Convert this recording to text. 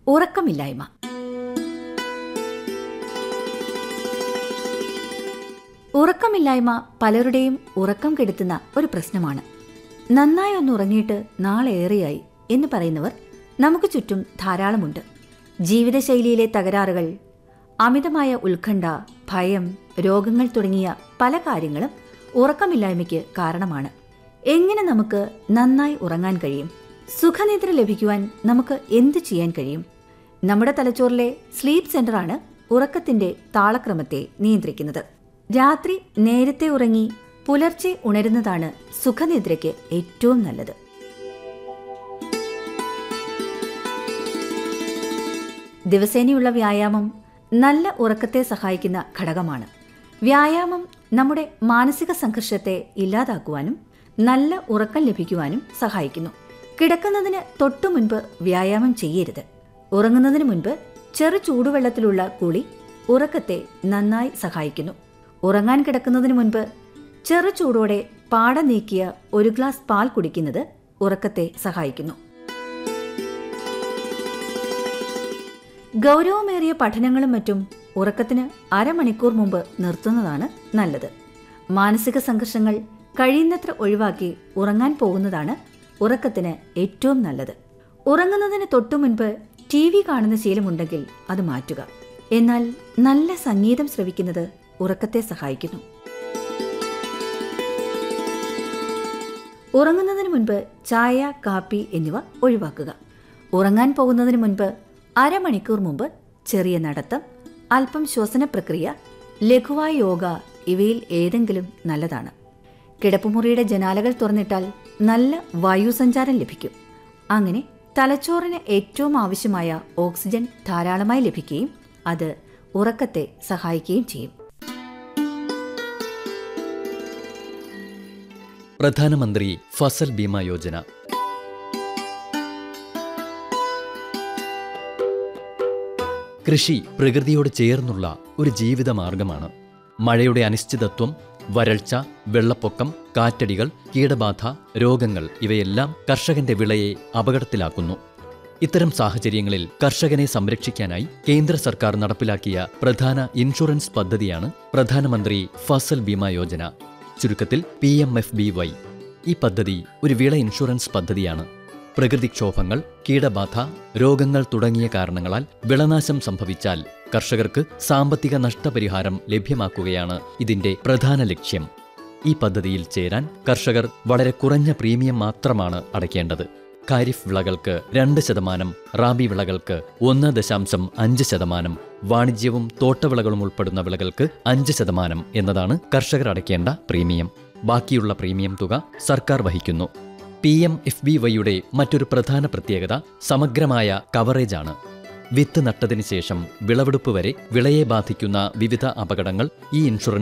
ഉറക്കമില്ലായ്മ ഉറക്കമില്ലായ്മ പലരുടെയും ഉറക്കം കെടുത്തുന്ന ഒരു പ്രശ്നമാണ് നന്നായി ഒന്ന് ഉറങ്ങിയിട്ട് നാളെ ഏറെയായി എന്ന് പറയുന്നവർ നമുക്ക് ചുറ്റും ധാരാളമുണ്ട് ജീവിതശൈലിയിലെ തകരാറുകൾ അമിതമായ ഉത്കണ്ഠ ഭയം രോഗങ്ങൾ തുടങ്ങിയ പല കാര്യങ്ങളും ഉറക്കമില്ലായ്മയ്ക്ക് കാരണമാണ് എങ്ങനെ നമുക്ക് നന്നായി ഉറങ്ങാൻ കഴിയും സുഖനിദ്ര ലഭിക്കുവാൻ നമുക്ക് എന്ത് ചെയ്യാൻ കഴിയും നമ്മുടെ തലച്ചോറിലെ സ്ലീപ്പ് സെന്ററാണ് ഉറക്കത്തിന്റെ താളക്രമത്തെ നിയന്ത്രിക്കുന്നത് രാത്രി നേരത്തെ ഉറങ്ങി പുലർച്ചെ ഉണരുന്നതാണ് സുഖനിദ്രയ്ക്ക് ഏറ്റവും നല്ലത് ദിവസേനയുള്ള വ്യായാമം നല്ല ഉറക്കത്തെ സഹായിക്കുന്ന ഘടകമാണ് വ്യായാമം നമ്മുടെ മാനസിക സംഘർഷത്തെ ഇല്ലാതാക്കുവാനും നല്ല ഉറക്കം ലഭിക്കുവാനും സഹായിക്കുന്നു കിടക്കുന്നതിന് തൊട്ടു മുൻപ് വ്യായാമം ചെയ്യരുത് ഉറങ്ങുന്നതിന് മുൻപ് ചെറു ചൂടുവെള്ളത്തിലുള്ള കുളി ഉറക്കത്തെ നന്നായി സഹായിക്കുന്നു ഉറങ്ങാൻ കിടക്കുന്നതിന് മുൻപ് ചെറു ചൂടോടെ പാട നീക്കിയ ഒരു ഗ്ലാസ് പാൽ കുടിക്കുന്നത് ഉറക്കത്തെ സഹായിക്കുന്നു ഗൗരവമേറിയ പഠനങ്ങളും മറ്റും ഉറക്കത്തിന് അരമണിക്കൂർ മുമ്പ് നിർത്തുന്നതാണ് നല്ലത് മാനസിക സംഘർഷങ്ങൾ കഴിയുന്നത്ര ഒഴിവാക്കി ഉറങ്ങാൻ പോകുന്നതാണ് ഉറക്കത്തിന് ഏറ്റവും നല്ലത് ഉറങ്ങുന്നതിന് തൊട്ടു മുൻപ് ടി വി കാണുന്ന ശീലമുണ്ടെങ്കിൽ അത് മാറ്റുക എന്നാൽ നല്ല സംഗീതം ശ്രവിക്കുന്നത് ഉറക്കത്തെ സഹായിക്കുന്നു ഉറങ്ങുന്നതിന് മുൻപ് ചായ കാപ്പി എന്നിവ ഒഴിവാക്കുക ഉറങ്ങാൻ പോകുന്നതിന് മുൻപ് അരമണിക്കൂർ മുമ്പ് ചെറിയ നടത്തം അല്പം ശ്വസന പ്രക്രിയ ലഘുവായ യോഗ ഇവയിൽ ഏതെങ്കിലും നല്ലതാണ് കിടപ്പുമുറിയുടെ ജനാലകൾ തുറന്നിട്ടാൽ നല്ല വായുസഞ്ചാരം ലഭിക്കും അങ്ങനെ തലച്ചോറിന് ഏറ്റവും ആവശ്യമായ ഓക്സിജൻ ധാരാളമായി ലഭിക്കുകയും അത് ഉറക്കത്തെ സഹായിക്കുകയും ചെയ്യും പ്രധാനമന്ത്രി ഫസൽ ബീമ യോജന കൃഷി പ്രകൃതിയോട് ചേർന്നുള്ള ഒരു ജീവിത മാർഗമാണ് മഴയുടെ അനിശ്ചിതത്വം വരൾച്ച വെള്ളപ്പൊക്കം കാറ്റടികൾ കീടബാധ രോഗങ്ങൾ ഇവയെല്ലാം കർഷകന്റെ വിളയെ അപകടത്തിലാക്കുന്നു ഇത്തരം സാഹചര്യങ്ങളിൽ കർഷകനെ സംരക്ഷിക്കാനായി കേന്ദ്ര സർക്കാർ നടപ്പിലാക്കിയ പ്രധാന ഇൻഷുറൻസ് പദ്ധതിയാണ് പ്രധാനമന്ത്രി ഫസൽ ബീമ യോജന ചുരുക്കത്തിൽ P M F B Y ഈ പദ്ധതി ഒരു വിള ഇൻഷുറൻസ് പദ്ധതിയാണ് പ്രകൃതിക്ഷോഭങ്ങൾ കീടബാധ രോഗങ്ങൾ തുടങ്ങിയ കാരണങ്ങളാൽ വിളനാശം സംഭവിച്ചാൽ കർഷകർക്ക് സാമ്പത്തിക നഷ്ടപരിഹാരം ലഭ്യമാക്കുകയാണ് ഇതിന്റെ പ്രധാന ലക്ഷ്യം ഈ പദ്ധതിയിൽ ചേരാൻ കർഷകർ വളരെ കുറഞ്ഞ പ്രീമിയം മാത്രമാണ് അടയ്ക്കേണ്ടത് ഖാരിഫ് വിളകൾക്ക് രണ്ട് ശതമാനം റാബി വിളകൾക്ക് ഒന്ന് ദശാംശം അഞ്ച് ശതമാനം വാണിജ്യവും തോട്ടവിളകളും ഉൾപ്പെടുന്ന വിളകൾക്ക് അഞ്ച് ശതമാനം എന്നതാണ് കർഷകർ അടയ്ക്കേണ്ട പ്രീമിയം ബാക്കിയുള്ള പ്രീമിയം തുക സർക്കാർ വഹിക്കുന്നു പി എം എഫ് ബി വൈയുടെ മറ്റൊരു പ്രധാന പ്രത്യേകത സമഗ്രമായ കവറേജാണ് വിത്ത് നട്ടതിന് ശേഷം വിളവെടുപ്പ് വരെ വിളയെ ബാധിക്കുന്ന വിവിധ അപകടങ്ങൾ ഈ ഇൻഷുറൻസ്